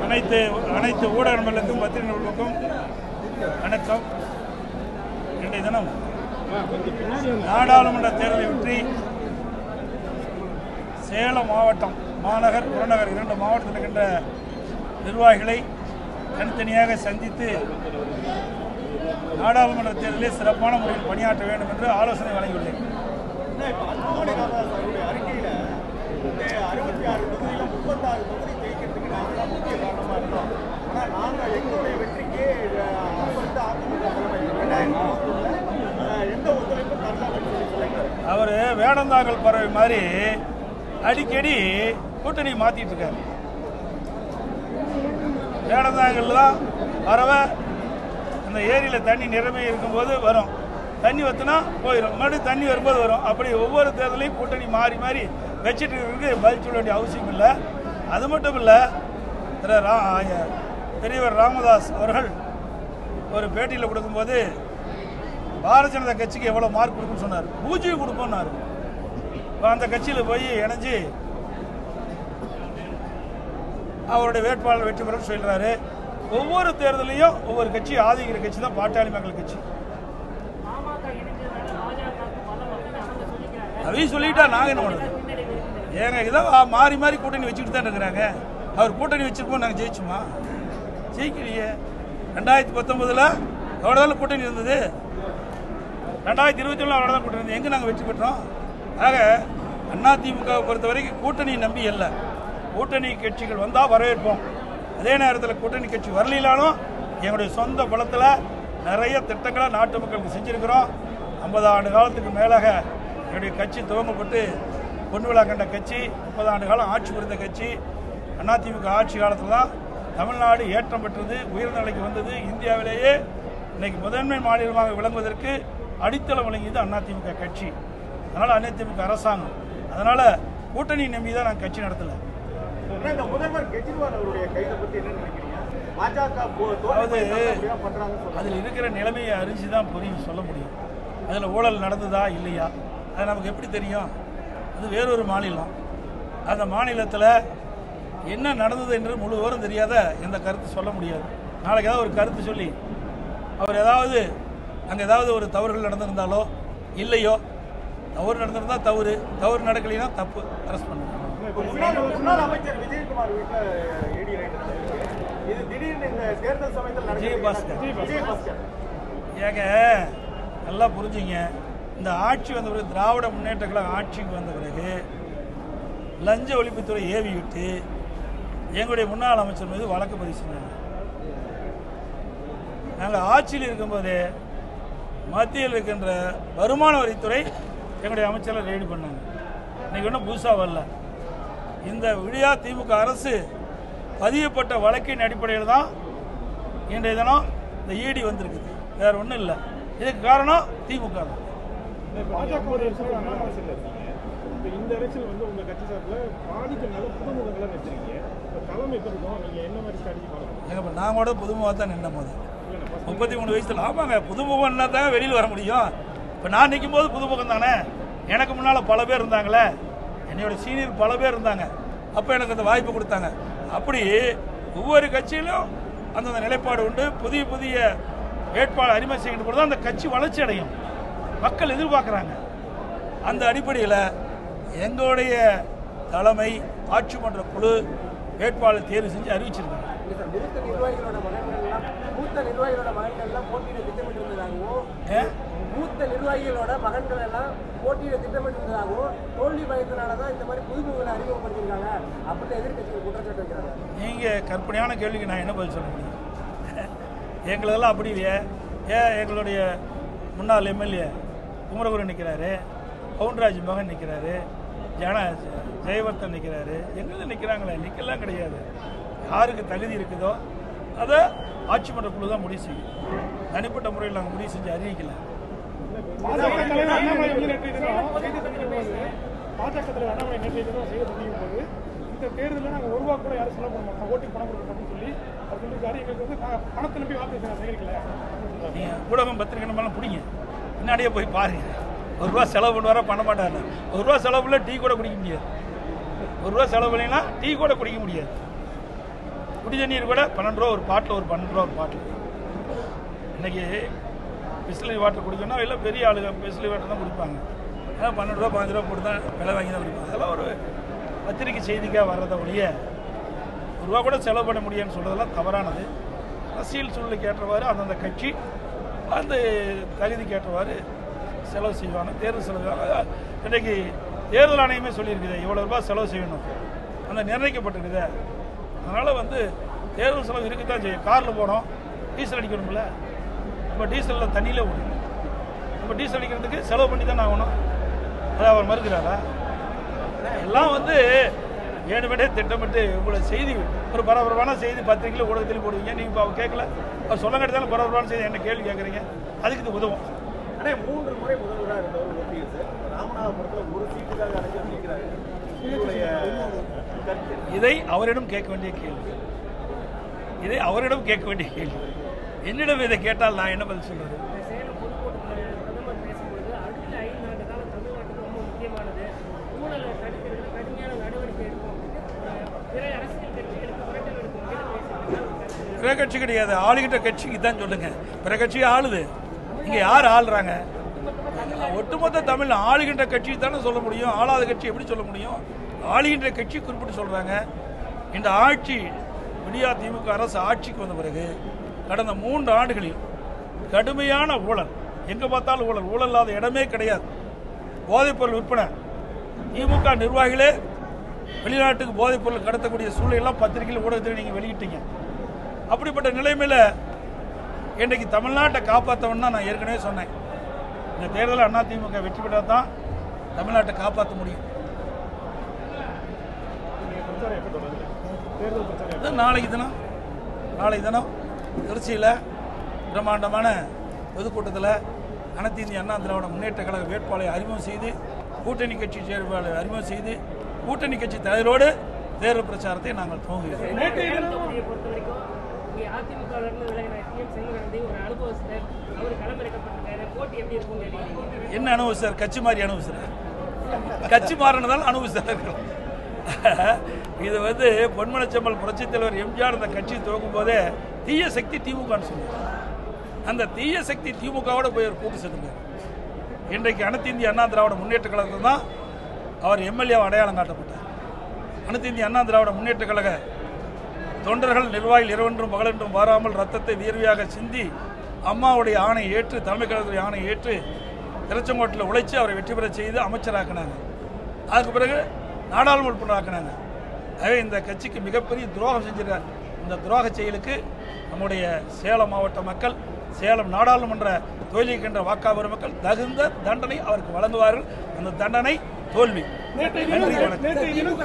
அனைத்து அனைத்து ஊடக நண்பர்களுக்கும் பத்திரிகை நண்பர்களுக்கும் வணக்கம் இன்றைய தினம் நாடாளுமன்ற தேர்தலை வெற்றி சேலம் மாவட்டம் மாநகர் புறநகர் இரண்டு மாவட்டத்தில் இருக்கின்ற நிர்வாகிகளை தனித்தனியாக சந்தித்து நாடாளுமன்ற தேர்தலில் சிறப்பான முறையில் பணியாற்ற வேண்டும் என்று ஆலோசனை வழங்கியுள்ளேன் அன்புமணி ராமதாஸுடைய அறிக்கையில இந்த அறுபத்தி ஆறு தொகுதியில முப்பத்தாறு தொகுதி ஜெயிக்கிறதுக்கு நாங்க தான் முக்கிய காரணமா இருந்தோம் ஆனா நாங்க எங்களுடைய வெற்றிக்கு அஹ், அப்ப இருந்த அதிமுக தலைமை ரெண்டாயிரத்தி இருபத்தொன்னுல எந்த ஒத்துழைப்பும் தரலாம்னு சொல்லி சொல்லிட்டாரு அவர் வேடந்தாங்கல் பறவை மாதிரி அடிக்கடி கூட்டணி மாத்திட்டு இருக்காரு வேடந்தாங்கல் தான் பறவை அந்த ஏரியில் தண்ணி நிரம்பி இருக்கும்போது வரும் தண்ணி வத்துனா போயிடும் மறுபடியும் தண்ணி வரும்போது வரும் அப்படி ஒவ்வொரு தேர்தலையும் கூட்டணி மாறி மாறி வச்சுட்டு இருக்கிறதுக்கு பதில் சொல்ல வேண்டிய அவசியம் இல்லை அது மட்டும் இல்லை திரு ரா ஐயா, பெரியவர் ராமதாஸ் அவர்கள் ஒரு பேட்டியில் கொடுக்கும்போது பாரதிய ஜனதா கட்சிக்கு எவ்வளோ மார்க் கொடுக்குன்னு சொன்னார் பூஜ்ஜியம் கொடுப்போம்னாரு இப்போ அந்த கட்சியில் போய் இணைஞ்சு அவருடைய வேட்பாளர் வெற்றி பெறும் சொல்கிறாரு ஒவ்வொரு தேர்தலையும் ஒவ்வொரு கட்சி ஆதரிக்கிற கட்சி தான் பாட்டாளி மக்கள் கட்சி பாமக இணைஞ்சதுனால பாஜகவுக்கு பலம் அப்படின்னு அவங்க சொல்லிக்கிறாங்க அதையும் சொல்லிட்டா நாங்கள் என்ன பண்ணுறது ஏங்க இதை மாறி மாறி கூட்டணி வச்சுக்கிட்டு தான் இருக்கிறாங்க அவர் கூட்டணி வச்சிருப்போம் நாங்கள் ஜெயிச்சுமா ஜெயிக்கலையே ரெண்டாயிரத்தி பத்தொன்பதில் எவ்வளோ தான் கூட்டணி இருந்தது ரெண்டாயிரத்தி இருபத்தி ஒன்றில் அவ்வளோ தான் கூட்டணி இருந்தது எங்கே நாங்கள் வெற்றி பெற்றோம் ஆக அதிமுகவை பொறுத்த வரைக்கும் கூட்டணி நம்பி அல்ல கூட்டணி கட்சிகள் வந்தால் வரவேற்போம் அதே நேரத்தில் கூட்டணி கட்சி வரலாலும் எங்களுடைய சொந்த பலத்தில் நிறைய திட்டங்களை நாட்டு மக்களுக்கு செஞ்சுருக்கிறோம் ஐம்பது ஆண்டு காலத்துக்கு மேலாக என்னுடைய கட்சி துவங்கப்பட்டு பொன் விழா கண்ட கட்சி முப்பது ஆண்டு காலம் ஆட்சி புரிந்த கட்சி அதிமுக ஆட்சி காலத்தில் தான் தமிழ்நாடு ஏற்றம் பெற்றது உயர்நிலைக்கு வந்தது இந்தியாவிலேயே இன்னைக்கு முதன்மை மாநிலமாக விளங்குவதற்கு அடித்தளம் வழங்கியது அதிமுக கட்சி அதனால் அதிமுக அரசாங்கம் அதனால் கூட்டணி நம்பி தான் நாங்கள் கட்சி நடத்தலை ஆனா இந்த முதல்வர் கெஜ்ரிவால் அவருடைய கைதை பத்தி என்ன நினைக்கிறீங்க பாஜக போ- தோல்வி அதாவது பயன்படுத்த பண்றாங்கன்னு சொல்றாங்க அதில் இருக்கிற நிலைமையை அறிஞ்சு தான் புரியும் சொல்ல முடியும் அதில் ஊழல் நடந்ததா இல்லையா அது நமக்கு எப்படி தெரியும் அது வேறொரு மாநிலம் அந்த மாநிலத்தில் என்ன நடந்தது என்று முழு விவரம் தெரியாத எந்த கருத்து சொல்ல முடியாது நாளைக்கு ஏதாவது ஒரு கருத்து சொல்லி அவர் ஏதாவது அங்கே ஏதாவது ஒரு தவறுகள் நடந்திருந்தாலோ இல்லையோ தவறு நடந்திருந்தால் தவறு தவறு நடக்கலைன்னா தப்பு அரெஸ்ட் பண்ணுங்க இப்ப முன்னாள் முன்னாள் அமைச்சர் விஜயகுமார் வீட்டுல ஏடி ரைடு நடந்திருக்கு. இது திடீர்னு இந்த தேர்தல் சமயத்தில் நடக்கிறது விஜயபாஸ்கர். என்ன? விஜயபாஸ்கர் ஏங்க நல்லா புரிஞ்சுங்க இந்த ஆட்சி வந்த பிறகு திராவிட முன்னேற்ற கழகம் ஆட்சிக்கு வந்த பிறகு லஞ்ச ஒழிப்புத்துறை ஏவி விட்டு எங்களுடைய முன்னாள் அமைச்சர் மீது வழக்கு பதிவு செஞ்சாங்க நாங்கள் ஆட்சியில் இருக்கும்போதே மத்தியில் இருக்கின்ற வருமான வரித்துறை எங்களுடைய அமைச்சரை ரெய்டு பண்ணாங்க இன்னைக்கு ஒன்றும் புதுசாக வரல இந்த விடியா திமுக அரசு பதியப்பட்ட வழக்கின் அடிப்படையில் தான் இன்றைய தினம் இந்த ஈடி வந்திருக்குது வேற ஒன்றும் இல்லை இதுக்கு காரணம் திமுக தான் பாஜக ஒரு எலெக்ஷன் அண்ணாமலை செல்ல இருக்கீங்க இப்போ இந்த எலெக்ஷன் வந்து உங்க கட்சி சார்பில் பாதிக்கிறனால புதுமுகங்களை வச்சிருக்கீங்க இப்போ தலைமை எப்படி இருக்கும் நீங்க என்ன மாதிரி ஸ்ட்ராட்டஜி ஃபாலோ பண்ணுங்க எங்க இப்போ நான் கூட புதுமுகம் தான் நின்ற போது முப்பத்தி மூணு வயசுல ஆமாங்க புதுமுகம்னா தான் வெளியில் வர முடியும் இப்போ நான் நிற்கும் போது புதுமுகம் தானே எனக்கு முன்னால் பல பேர் இருந்தாங்களே என்னோட சீனியர் பல பேர் இருந்தாங்க அப்போ எனக்கு அந்த வாய்ப்பு கொடுத்தாங்க அப்படி ஒவ்வொரு கட்சியிலும் அந்தந்த நிலைப்பாடு உண்டு புதிய புதிய வேட்பாளர் அறிமுகம் செய்கின்ற பொழுது அந்த கட்சி வளர்ச்சி அடையும் மக்கள் எதிர்பார்க்குறாங்க அந்த அடிப்படையில் எங்களுடைய தலைமை ஆட்சி மன்ற குழு வேட்பாளர் தேர்வு செஞ்சு அறிவிச்சிருக்காங்க மூத்த நிர்வாகிகளோட மகன்கள் எல்லாம் மூத்த நிர்வாகிகளோட மகன்கள் எல்லாம் போட்டியிட திட்டமிட்டிருந்ததாகவும் ஏ? மூத்த நிர்வாகிகளோட மகன்கள் எல்லாம் போட்டியிட திட்டமிட்டிருந்ததாகவும் தோல்வி பயத்தினால தான் இந்த மாதிரி புதுமுகங்களை அறிமுகப்படுத்தியிருக்காங்க அப்படின்னு எதிர்க்கட்சிகள் குற்றச்சாட்டு வைக்கிறாங்க நீங்கள் கற்பனையான கேள்விக்கு நான் என்ன பதில் சொல்ல முடியும் எங்களதெல்லாம் அப்படி இல்லையே ஏன் எங்களுடைய முன்னாள் எம்எல்ஏ குமரகுரு நிற்கிறாரு பவுன்ராஜ் மகன் நிற்கிறாரு ஜன ஜெயவர்த்தன் நிற்கிறாரு எங்களும் நிற்கிறாங்களே நிற்கலாம் கிடையாது யாருக்கு தகுதி இருக்குதோ அதை ஆட்சி மன்ற குழு தான் முடிவு செய்யும் தனிப்பட்ட முறையில் நாங்கள் முடிவு செஞ்சு அறிவிக்கல பாஜக தலைவர் அண்ணாமலை வந்து நேற்று தினம் செய்தி சந்திக்கும் போது பாஜக தலைவர் அண்ணாமலை நேற்று தினம் செய்தி சந்திக்கும் போது இந்த தேர்தலில் நாங்கள் ஒரு ரூபா கூட யாரும் செலவு பண்ண மாட்டோம் ஓட்டுக்கு பணம் கொடுக்க மாட்டோம்னு சொல்லி அவர் சொல்லியிருக்காரு எங்களுக்கு வந்து நாங்கள் பணத்தை நம்பி வாக்கு சேகரிக்கல அப்படின்னு சொல்றாரு. நீங்கள் ஊடகம் பத்திரிகை நம்மளாம் பிடிங்க பின்னாடியே போய் பாருங்க ஒரு ரூபா செலவு பண்ணுவாரா பண்ண மாட்டாரு ஒரு ரூபா செலவு இல்லை டீ கூட குடிக்க முடியாது ஒரு ரூபா செலவு இல்லைன்னா டீ கூட குடிக்க முடியாது குடி தண்ணீர் கூட பன்னெண்டு ரூபா ஒரு பாட்டில் ஒரு பன்னெண்டு ரூபா ஒரு பாட்டில் இன்னைக்கு பிஸ்லரி வாட்டர் குடிக்கணும் இல்லை பெரிய ஆளுங்க பிஸ்லரி வாட்டர் தான் குடிப்பாங்க அதான் பன்னெண்டு ரூபா பதினஞ்சு ரூபா போட்டு தான் விலை வாங்கி தான் குடிப்பாங்க அதெல்லாம் ஒரு பத்திரிக்கை செய்திக்காக வர்றதை ஒழிய ஒரு ரூபா கூட செலவு பண்ண முடியும்னு சொல்றதெல்லாம் தவறானது அரசியல் சூழ்நிலைக்கு ஏற்றவாறு அந்தந்த கட்சி அந்த தகுதிக்கு ஏற்றவாறு செலவு செய்வாங்க தேர்தல் செலவு அஹ் இன்றைக்கு தேர்தல் ஆணையமே சொல்லியிருக்குது இவ்வளோ ரூபாய் செலவு செய்யணும் அந்த நிர்ணயிக்கப்பட்டிருக்குது அதனால் வந்து தேர்தல் செலவு இருக்குதான் செய்யும் காரில் போனோம் டீசல் அடிக்கணும்ல இப்போ டீசலில் தண்ணியிலே ஓடும் இப்போ டீசல் அடிக்கிறதுக்கு செலவு பண்ணி தானே ஆகணும் அதை அவர் மறுக்கிறாரா எல்லாம் வந்து வேணுமெனே திட்டமிட்டு உங்களை செய்தி ஒரு பரபரப்பான செய்தி பத்திரிகையில் ஊடகத்தில் போடுவீங்க நீங்கள் இப்போ அவர் கேட்கல அவர் சொல்ல தானே பரபரப்பான செய்தி என்ன கேள்வி கேட்குறீங்க அதுக்கு இது உதவும் அண்ணே மூன்று முறை முதல்வராக இருந்தவர் ஓபிஎஸ் ராமநாதபுரத்தில் ஒரு சீட்டுக்காக அழைச்சி நிற்கிறாரு உங்களுடைய கருத்து இதை அவரிடம் கேட்க வேண்டிய கேள்வி இதை அவரிடம் கேட்க வேண்டிய கேள்வி என்னிடம் இதை கேட்டால் நான் என்ன பதில் சொல்றது இந்த சேலம் பொதுக்கூட்டத்தில் பிரதமர் பேசும்பொழுது அடுத்த ஐந்து ஆண்டு காலம் தமிழ்நாட்டுக்கு ரொம்ப முக்கியமானது ஊழலை தடுக்கிறதுல கடுமையான நடவடிக்கை எடுக்கும் அப்படின்னு பிற அரசியல் கட்சிகளுக்கு மிரட்டல் எடுக்கும் வகையில் பேசியிருக்காங்க பிற கட்சி கிடையாது ஆளுகிட்ட கட்சிக்கு தான் சொல்லுங்க பிற கட்சி ஆளுது இங்க யார் ஆளுறாங்க ஒட்டுமொத்த தமிழ் ஆளுகின்ற கட்சி தானே சொல்ல முடியும் ஆளாத கட்சி எப்படி சொல்ல முடியும் ஆளுகின்ற கட்சி குறிப்பிட்டு சொல்றாங்க இந்த ஆட்சி விடியா திமுக அரசு ஆட்சிக்கு வந்த பிறகு கடந்த மூன்று ஆண்டுகளில் கடுமையான ஊழல் எங்க பார்த்தாலும் ஊழல் ஊழல் இல்லாத இடமே கிடையாது போதைப்பொருள் விற்பனை திமுக நிர்வாகிகளே வெளிநாட்டுக்கு போதைப்பொருள் கடத்தக்கூடிய சூழ்நிலையெல்லாம் பத்திரிகையில் ஊடகத்தில் நீங்கள் வெளியிட்டீங்க அப்படிப்பட்ட நிலைமையில இன்றைக்கு தமிழ்நாட்டை காப்பாற்றவன்னா நான் ஏற்கனவே சொன்னேன் இந்த தேர்தலில் அதிமுக வெற்றி பெற்றால் தான் தமிழ்நாட்டை காப்பாற்ற முடியும் இது நாளைக்கு தினம் நாளைக்கு தினம் திருச்சியில் பிரம்மாண்டமான பொதுக்கூட்டத்தில் அனைத்து இந்திய அண்ணா திராவிட முன்னேற்ற கழக வேட்பாளரை அறிமுகம் செய்து கூட்டணி கட்சி செயற்பாளரை அறிமுகம் செய்து கூட்டணி கட்சி தலைவரோடு தேர்தல் பிரச்சாரத்தை நாங்கள் துவங்குகிறோம் சேலம் தொகுதியை பொறுத்த வரைக்கும் இங்கே அதிமுக இருந்து விலகின டிஎம் செல்வகணந்தி ஒரு அனுபவஸ்தர் அவர் களமிறக்கப்பட்டிருக்காரு போட்டி எப்படி இருக்கும்னு கேட்டீங்க என்ன அனுபவிச்சார் கட்சி மாறி அனுபவிச்சார் கட்சி மாறினதால் அனுபவிச்சார் இது வந்து பொன்மனச்செம்மல் புரட்சித் தலைவர் எம்ஜிஆர் அந்த கட்சி துவக்கும் போதே தீய சக்தி திமுகன்னு சொன்னார் அந்த தீய சக்தி திமுகவோட போய் ஒரு கூட்டு சேர்த்துருக்காரு இன்றைக்கு அனைத்து இந்திய அண்ணா திராவிட முன்னேற்ற கழகத்தில் தான் அவர் எம்எல்ஏ அடையாளம் காட்டப்பட்டார் அனைத்து இந்திய அண்ணா திராவிட முன்னேற்ற கழக தொண்டர்கள் நிர்வாகிகள் இரவென்றும் பகலென்றும் வாராமல் ரத்தத்தை வியர்வையாக சிந்தி அம்மாவுடைய ஆணை ஏற்று தலைமை கழகத்துடைய ஆணை ஏற்று திருச்செங்கோட்டில் உழைச்சி அவரை வெற்றி பெற செய்து அமைச்சராக்கினாங்க அதுக்கு பிறகு நாடாளுமன்ற உறுப்பினர் ஆக்கினாங்க ஆகவே இந்த கட்சிக்கு மிகப்பெரிய துரோகம் செஞ்சிருக்கார் இந்த துரோக செயலுக்கு நம்முடைய சேலம் மாவட்ட மக்கள் சேலம் நாடாளுமன்ற தொழிலிக்கின்ற வாக்காளர் மக்கள் தகுந்த தண்டனை அவருக்கு வழங்குவார்கள் அந்த தண்டனை தோல்வி நேற்றைய நன்றி தினம் வணக்கம் நேற்றைய தினம்